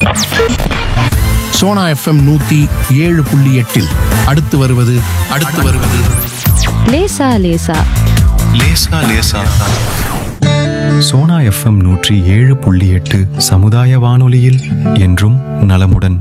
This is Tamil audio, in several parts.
சோனா எஃப்எம் நூத்தி ஏழு புள்ளி எட்டில் அடுத்து வருவது அடுத்து வருவது லேசா லேசா லேசா லேசா சோனா எஃப்எம் நூற்றி ஏழு புள்ளி எட்டு சமுதாய வானொலியில் என்றும் நலமுடன்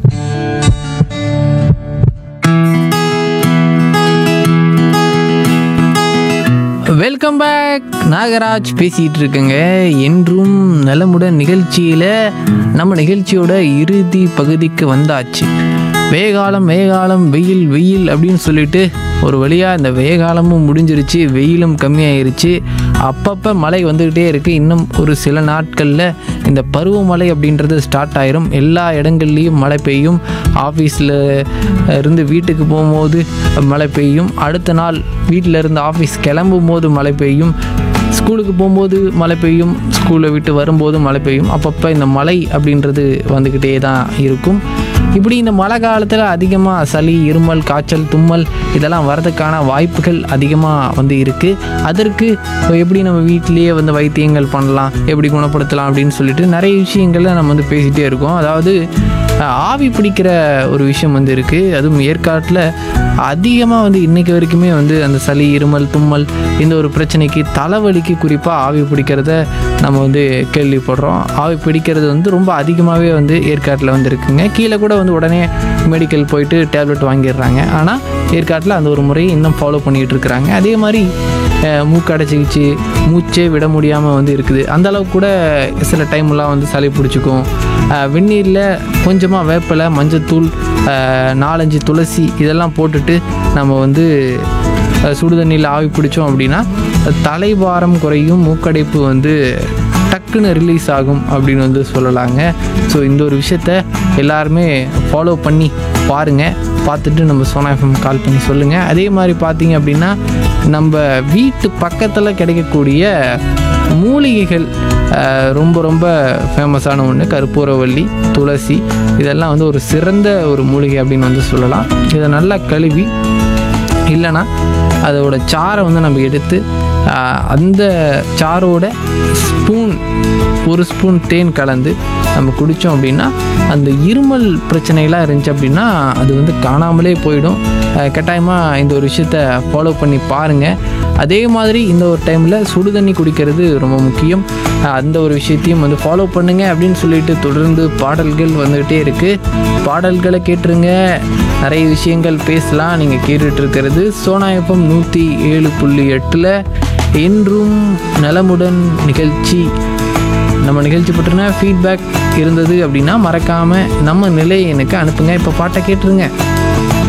வெல்கம் பேக் நாகராஜ் பேசிகிட்டு இருக்கேங்க என்றும் நலமுடன் நிகழ்ச்சியில் நம்ம நிகழ்ச்சியோட இறுதி பகுதிக்கு வந்தாச்சு வேகாலம் வேகாலம் வெயில் வெயில் அப்படின்னு சொல்லிட்டு ஒரு வழியாக இந்த வேகாலமும் முடிஞ்சிருச்சு வெயிலும் கம்மியாயிருச்சு அப்பப்போ மழை வந்துக்கிட்டே இருக்குது இன்னும் ஒரு சில நாட்களில் இந்த பருவமழை அப்படின்றது ஸ்டார்ட் ஆயிரும் எல்லா இடங்கள்லையும் மழை பெய்யும் ஆஃபீஸில் இருந்து வீட்டுக்கு போகும்போது மழை பெய்யும் அடுத்த நாள் வீட்டில் இருந்து ஆஃபீஸ் கிளம்பும் போது மழை பெய்யும் ஸ்கூலுக்கு போகும்போது மழை பெய்யும் ஸ்கூலை விட்டு வரும்போது மழை பெய்யும் அப்பப்போ இந்த மழை அப்படின்றது வந்துக்கிட்டே தான் இருக்கும் இப்படி இந்த மழை காலத்தில் அதிகமாக சளி இருமல் காய்ச்சல் தும்மல் இதெல்லாம் வரதுக்கான வாய்ப்புகள் அதிகமாக வந்து இருக்குது அதற்கு எப்படி நம்ம வீட்டிலேயே வந்து வைத்தியங்கள் பண்ணலாம் எப்படி குணப்படுத்தலாம் அப்படின்னு சொல்லிட்டு நிறைய விஷயங்களை நம்ம வந்து பேசிகிட்டே இருக்கோம் அதாவது அஹ், ஆவி பிடிக்கிற ஒரு விஷயம் வந்து இருக்குது அதுவும் ஏற்காட்டில் அதிகமாக வந்து இன்றைக்கி வரைக்குமே வந்து அந்த சளி இருமல் தும்மல் இந்த ஒரு பிரச்சனைக்கு தலைவலிக்கு குறிப்பாக ஆவி பிடிக்கிறத நம்ம வந்து கேள்விப்படுறோம் ஆவி பிடிக்கிறது வந்து ரொம்ப அதிகமாகவே வந்து ஏற்காட்டில் வந்து இருக்குங்க கீழே கூட வந்து உடனே மெடிக்கல் போயிட்டு டேப்லெட் வாங்கிடுறாங்க ஆனால் ஏற்காட்டில் அந்த ஒரு முறையை இன்னும் ஃபாலோ பண்ணிகிட்டு இருக்கிறாங்க அதே மாதிரி அஹ், மூக்கு அடைச்சிக்கிச்சு மூச்சே விட முடியாமல் வந்து இருக்குது அந்த அளவுக்கு கூட சில டைம்லாம் வந்து சளி பிடிச்சிக்கும் அஹ், வெந்நீரில் கொஞ்சமாக வேப்பிலை மஞ்சத்தூள் அஹ், நாலஞ்சு துளசி இதெல்லாம் போட்டுட்டு நம்ம வந்து அஹ், சுடு தண்ணியில் ஆவி பிடிச்சோம் அப்படின்னா தலைபாரம் குறையும் மூக்கடைப்பு வந்து டக்குன்னு ரிலீஸ் ஆகும் அப்படின்னு வந்து சொல்லலாங்க ஸோ இந்த ஒரு விஷயத்த எல்லாருமே ஃபாலோ பண்ணி பாருங்கள் பார்த்துட்டு நம்ம சோனா எஃப்எம் கால் பண்ணி சொல்லுங்கள் அதே மாதிரி பார்த்தீங்க அப்படின்னா நம்ம வீட்டு பக்கத்தில் கிடைக்கக்கூடிய மூலிகைகள் அஹ், ரொம்ப ரொம்ப ஃபேமஸான ஒன்று கற்பூரவள்ளி துளசி இதெல்லாம் வந்து ஒரு சிறந்த ஒரு மூலிகை அப்படின்னு வந்து சொல்லலாம் இதை நல்லா கழுவி இல்லைன்னா அதோட சாறை வந்து நம்ம எடுத்து ஆஹ், அந்த சாரோட ஸ்பூன் ஒரு ஸ்பூன் தேன் கலந்து நம்ம குடித்தோம் அப்படின்னா அந்த இருமல் பிரச்சனைலாம் இருந்துச்சு அப்படின்னா அது வந்து காணாமலே போயிடும் கட்டாயமாக இந்த ஒரு விஷயத்த ஃபாலோ பண்ணி பாருங்கள் அதே மாதிரி இந்த ஒரு டைமில் சுடு தண்ணி குடிக்கிறது ரொம்ப முக்கியம் அஹ், அந்த ஒரு விஷயத்தையும் வந்து ஃபாலோ பண்ணுங்க அப்படின்னு சொல்லிட்டு தொடர்ந்து பாடல்கள் வந்துக்கிட்டே இருக்குது பாடல்களை கேட்டுருங்க நிறைய விஷயங்கள் பேசலாம் நீங்கள் கேட்டுட்டு இருக்கிறது சோனா எஃப்எம் நூற்றி ஏழு புள்ளி எட்டில் என்றும் நலமுடன் நிகழ்ச்சி நம்ம நிகழ்ச்சி பற்றின ஃபீட்பேக் இருந்தது அப்படின்னா மறக்காமல் நம்ம நிலையை எனக்கு அனுப்புங்க இப்போ பாட்டை கேட்டுருங்க